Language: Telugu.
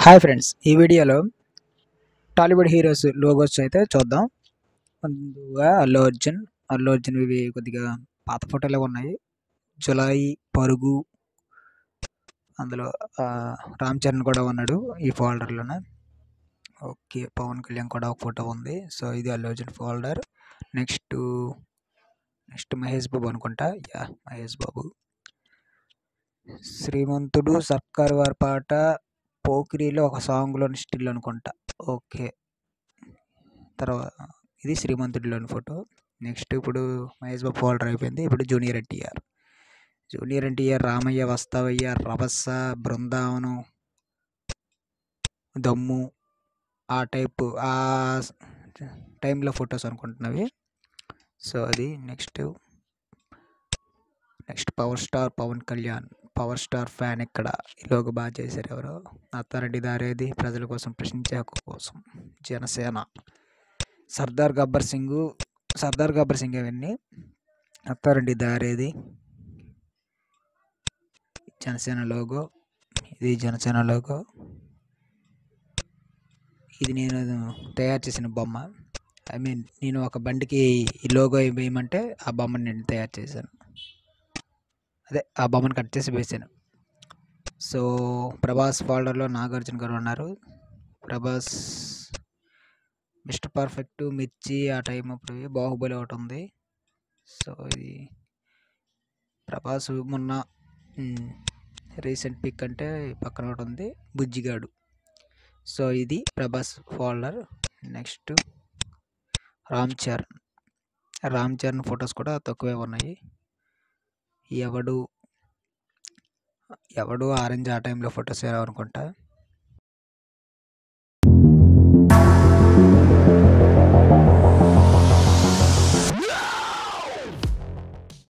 హాయ్ ఫ్రెండ్స్ ఈ వీడియోలో టాలీవుడ్ హీరోస్ లోగోస్ అయితే చూద్దాం ముందుగా అల్లు అర్జున్ అల్లు అర్జున్ ఇవి కొద్దిగా పాత ఫోటోలే ఉన్నాయి జులాయి పరుగు అందులో ఆ, రామ్ చరణ్ కూడా ఉన్నాడు ఈ ఫోల్డర్లోన ఓకే పవన్ కళ్యాణ్ కూడా ఒక ఫోటో ఉంది సో ఇది Allu Arjun folder next next Mahesh Babu అనుకుంటా యా మహేష్ బాబు శ్రీమంతుడు సర్కార్ వారి పాట పోకిరిలో ఒక సాంగ్లోని స్టిల్ అనుకుంటా ఓకే తర్వాత ఇది శ్రీమంతుడిలోని ఫోటో నెక్స్ట్ ఇప్పుడు మహేష్ బాబు ఫోల్డర్ అయిపోయింది ఇప్పుడు జూనియర్ ఎన్టీఆర్ జూనియర్ ఎన్టీఆర్ రామయ్య వస్తావయ్య రభస బృందావనం దమ్ము ఆ టైపు ఆ టైంలో ఫొటోస్ అనుకుంటున్నవి సో అది next next power star Pawan Kalyan power star fan ఇక్కడ ఈలోగా బాగా చేశారు ఎవరో అత్తారెడ్డి దారేది ప్రజల కోసం ప్రశ్నించే హక్కు కోసం జనసేన సర్దార్ గబ్బర్ సింగ్ సర్దార్ గబ్బర్ సింగ్ అవన్నీ అత్తారెడ్డి దారేది జనసేన లోగో ఇది జనసేన లోగో ఇది నేను తయారు చేసిన బొమ్మ ఐ మీన్ నేను ఒక బండికి ఈ లోగో వేయమంటే ఆ బొమ్మని నేను తయారు చేశాను అదే ఆ బొమ్మను కట్ చేసి వేసాను సో ప్రభాస్ ఫోల్డర్లో నాగార్జున గారు ఉన్నారు ప్రభాస్ మిస్టర్ పర్ఫెక్ట్ మిర్చి ఆ టైం అప్పుడు బాహుబలి ఒకటి ఉంది సో ఇది ప్రభాస్ మొన్న రీసెంట్ పిక్ అంటే పక్కన ఒకటి ఉంది బుజ్జిగాడు సో ఇది Prabhas folder next Ram Charan Ram Charan photos కూడా తక్కువే ఉన్నాయి ఎవడు ఎవడు ఆరెంజ్ ఆ టైంలో ఫొటోస్ అనుకుంటా